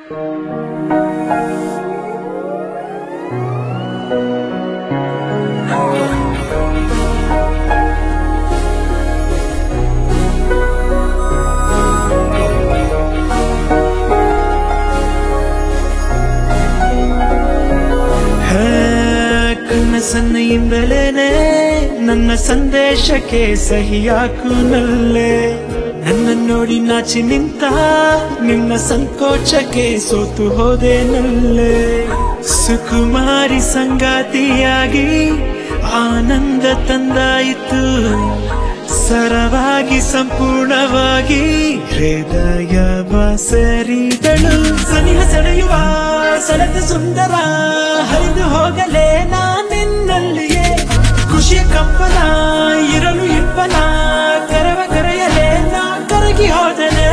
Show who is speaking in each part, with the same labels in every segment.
Speaker 1: ಹೇ, ಕನಸನ್ನೆಯಿಂದಲೇನೆ ನನ್ನ ಸಂದೇಶಕ್ಕೆ ಸಹಿಯಾಕು ನಲ್ಲೆ ನನ್ನ ನೋಡಿ ನಾಚಿ ನಿಂತ ನಿನ್ನ ಸಂಕೋಚಕ್ಕೆ ಸೋತು ಹೋದೆ ನಲ್ಲೆ ಸುಕುಮಾರಿ ಸಂಗಾತಿಯಾಗಿ ಆನಂದ ತಂದಾಯಿತು ಸರವಾಗಿ ಸಂಪೂರ್ಣವಾಗಿ ಹೃದಯ ಬಸರಿದಳು ಸನಿಹ ಸೆಳೆಯುವ ಸೆಳೆದ ಸುಂದರ ಹರಿದು ಹೋಗಲೇ ನಾನಿನ್ನಲ್ಲಿಯೇ ಖುಷಿಯ ಕಂಪನ ಇರಲು ಇಬ್ಬನ ಕರವ ಕರೆಯಲೇ ನಾ ಕರಗಿ ಹೋದನೆ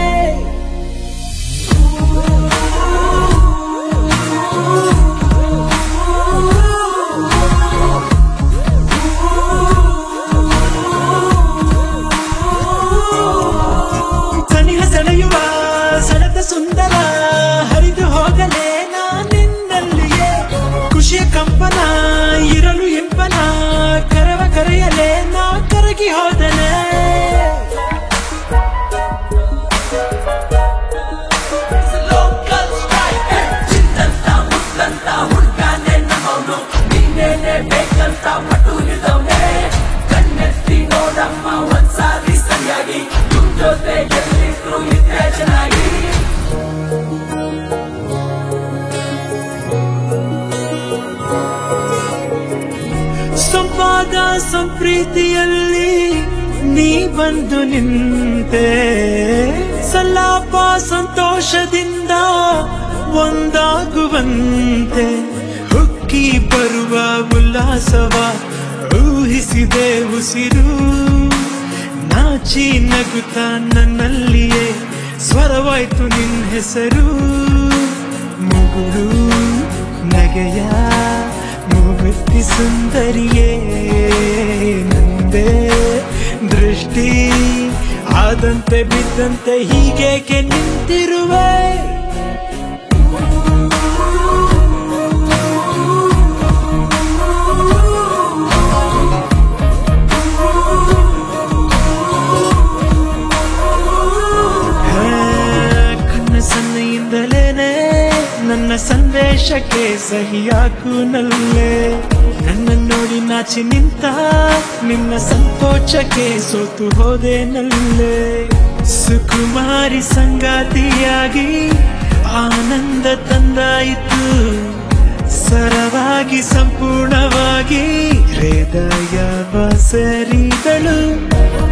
Speaker 1: ಸನಿಹ ಸೆಳೆಯುವ ಸೆಳೆದ ಸುಂದರ ಹರಿದು ಹೋಗಲೇ ನಾನಿನ್ನಲ್ಲಿಯೇ ಖುಷಿಯ ಕಂಪನ ಇರಲು ಇಂಪನ ಕರವ ಕರೆಯಲೇ ನಾ ಕರಗಿ ಹೋದನೆ
Speaker 2: ಲೋಕಲ್ ಸ್ಟ್ರೈಕ್ ಚಿಂತಂತ ಮುತ್ತಂತ ಹುಡ್ಗಾನೆ ನಮ್ಮವನು ನೀನೇನೆ ಬೇಕಂತ ಪಟ್ಟು ಹಿಡ್ದವ್ನೆ ಕಣ್ಣೆತ್ತಿ ನೋಡಮ್ಮ ಒಂದ್ಸಾರಿ ಸರಿಯಾಗಿ ನಿಮ್ ಜೊತೆ ಎಲ್ಲಿದ್ರು ಇದ್ರೆ ಚೆನ್ನಾಗಿ
Speaker 1: ಸಂವಾದ ಸಂಪ್ರೀತಿಯಲ್ಲಿ ನೀ ಬಂದು ನಿಂತೆ ಸಲಾಪ ಸಂತೋಷದಿಂದ ಒಂದಾಗುವಂತೆ ಹುಕ್ಕಿ ಬರುವ ಉಲ್ಲಾಸವ ಊಹಿಸಿದೆ ಉಸಿರು ನಾಚಿ ನಗುತ್ತಾ ನನ್ನಲ್ಲಿಯೇ ಸ್ವರವಾಯ್ತು ನಿನ್ನ ಹೆಸರು ಮುಗುಳು ನಗೆಯ ಮೂಗುತ್ತಿ ಸುಂದರಿಯೇ ನಂದೇ ದೃಷ್ಟಿ ಆದಂತೆ ಬಿದ್ದಂತೆ ಹೀಗೇಕೆ ನಿಂತಿರುವೆ ಹೇ, ಕಣ್ಣ ಸನ್ನೆಯಿಂದಲೇನೆ ನನ್ನ ಸಂದೇಶಕ್ಕೆ ಸಹಿಯಾಕು ನಲ್ಲೆ ನನ್ನ ನೋಡಿ ನಾಚಿ ನಿಂತ ನಿನ್ನ ಸಂಕೋಚಕ್ಕೆ ಸೋತು ಹೋದೆ ನಲ್ಲೆ ಸುಕುಮಾರಿ ಸಂಗಾತಿಯಾಗಿ ಆನಂದ ತಂದಾಯಿತು ಸರವಾಗಿ ಸಂಪೂರ್ಣವಾಗಿ ಹೃದಯ ಬಸರಿದಳು